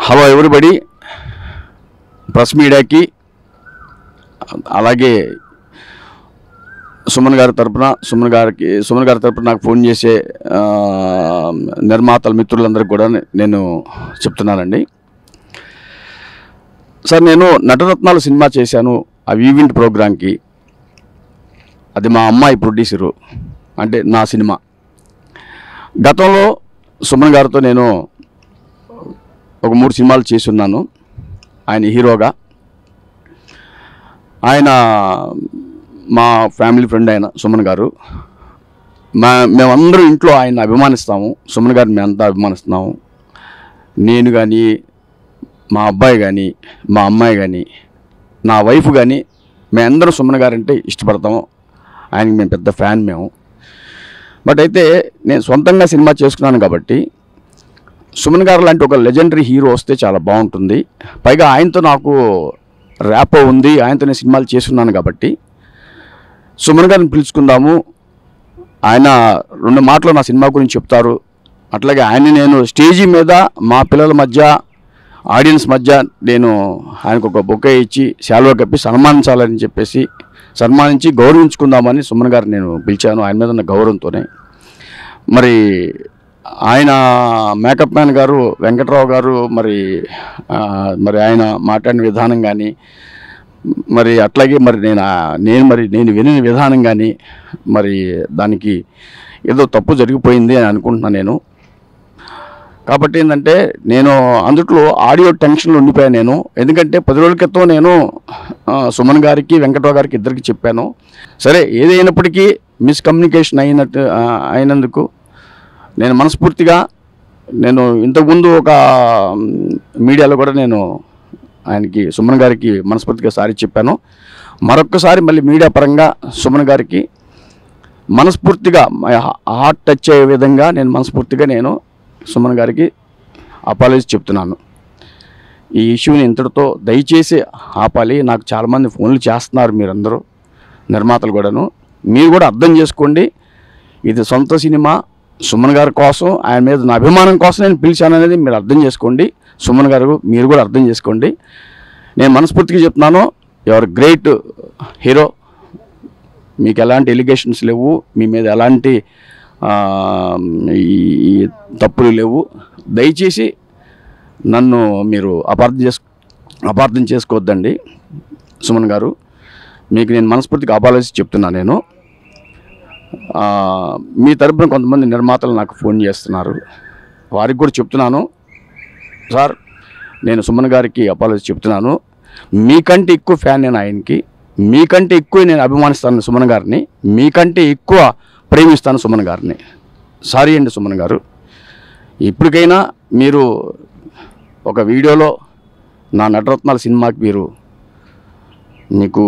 hello everybody press మీడియాకి అలాగే సుమన్ గారి తరపున సుమన్ గారికి సుమన్ గారి తరపున నాకు ఫోన్ చేసే ఆ, నిర్మాతల మిత్రులందరికీ కూడా నేను చెప్తున్నానండి సార్ నేను నటరత్నాలు సినిమా చేశాను ఆ ఈవెంట్ ప్రోగ్రాంకి అది మా అమ్మాయి ప్రొడ్యూసరు అంటే నా సినిమా గతంలో సుమన్ గారితో నేను ఒక మూడు సినిమాలు చేసి ఉన్నాను ఆయన హీరోగా ఆయన మా ఫ్యామిలీ ఫ్రెండ్ ఆయన సుమన్ గారు మా మేమందరం ఇంట్లో ఆయన అభిమానిస్తాము సుమన్ గారిని మేమంతా అభిమానిస్తున్నాము నేను కానీ మా అబ్బాయి కానీ మా అమ్మాయి కానీ నా వైఫ్ కానీ మేమందరం సుమన్ గారంటే ఇష్టపడతాము ఆయనకి మేము పెద్ద ఫ్యాన్ మేము బట్ అయితే నేను సొంతంగా సినిమా చేసుకున్నాను కాబట్టి సుమన్ గారు లాంటి ఒక లెజెండరీ హీరో వస్తే చాలా బాగుంటుంది పైగా ఆయనతో నాకు ర్యాపో ఉంది ఆయనతో నేను సినిమాలు చేస్తున్నాను కాబట్టి సుమన్ గారిని పిలుచుకుందాము ఆయన రెండు మాటలు నా సినిమా గురించి చెప్తారు అట్లాగే ఆయన నేను స్టేజీ మీద మా పిల్లల మధ్య ఆడియన్స్ మధ్య నేను ఆయనకు ఒక బొకే ఇచ్చి శాలువా కప్పి సన్మానించాలని చెప్పేసి సన్మానించి గౌరవించుకుందామని సుమన్ గారు నేను పిలిచాను ఆయన మీద ఉన్న గౌరవంతోనే మరి ఆయన మేకప్ మ్యాన్ గారు వెంకట్రావు గారు మరి ఆ, మరి ఆయన మాట్లాడిన విధానం కానీ మరి అట్లాగే మరి నేను ఆ- నేను మరి నేను వినిన విధానం కానీ మరి దానికి ఏదో తప్పు జరిగిపోయింది అని అనుకుంటున్నాను నేను కాబట్టి ఏంటంటే నేను అందుట్లో ఆడియో టెన్షన్లో ఉండిపోయాను నేను ఎందుకంటే పది రోజుల క్రితం నేను ఆ, సుమన్ గారికి వెంకటరావు గారికి ఇద్దరికి చెప్పాను సరే ఏదైనప్పటికీ మిస్కమ్యూనికేషన్ అయినట్టు ఆ, అయినందుకు నేను మనస్ఫూర్తిగా నేను ఇంతకుముందు ఒక మ్, మీడియాలో కూడా నేను ఆయనకి సుమన్ గారికి మనస్ఫూర్తిగా సారి చెప్పాను మరొక్కసారి మళ్ళీ మీడియా పరంగా సుమన్ గారికి మనస్ఫూర్తిగా my హార్ట్ టచ్ అయ్యే విధంగా నేను మనస్ఫూర్తిగా నేను సుమన్ గారికి అపాలజీ చెప్తున్నాను ఈ ఇష్యూని ఇంతటితో దయచేసి ఆపాలి నాకు చాలామంది ఫోన్లు చేస్తున్నారు మీరందరూ నిర్మాతలు కూడాను మీరు కూడా అర్థం చేసుకోండి ఇది సొంత సినిమా సుమన్ గారి కోసం ఆయన మీద నా అభిమానం కోసం నేను పిలిచాను అనేది మీరు అర్థం చేసుకోండి సుమన్ గారు మీరు కూడా అర్థం చేసుకోండి నేను మనస్ఫూర్తిగా చెప్తున్నాను యువర్ గ్రేట్ హీరో మీకు ఎలాంటి ఎలిగేషన్స్ లేవు మీ మీద ఎలాంటి ఆ, ఈ ఈ తప్పులు లేవు దయచేసి నన్ను మీరు అపార్థం చేసు అపార్థం చేసుకోవద్దండి సుమన్ గారు మీకు నేను మనస్ఫూర్తిగా అపాలజీ చెప్తున్నాను నేను ఆ, మీ తరపున కొంతమంది నిర్మాతలు నాకు ఫోన్ చేస్తున్నారు వారికి కూడా చెప్తున్నాను సార్ నేను సుమన్ గారికి అపాలజీ చెప్తున్నాను మీకంటే ఎక్కువ ఫ్యాన్ నేను ఆయనకి మీకంటే ఎక్కువ నేను అభిమానిస్తాను సుమన్ గారిని మీకంటే ఎక్కువ ప్రేమిస్తాను సుమన్ గారిని సారీ అండి సుమన్ గారు ఇప్పటికైనా మీరు ఒక వీడియోలో నా నటరత్నాల సినిమాకి మీరు మీకు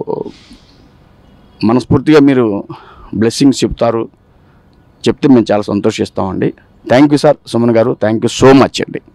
మనస్ఫూర్తిగా మీరు బ్లెస్సింగ్స్ చెప్తారు చెప్తే మేము చాలా సంతోషిస్తామండి thank you sir Suman garu thank you so much అండి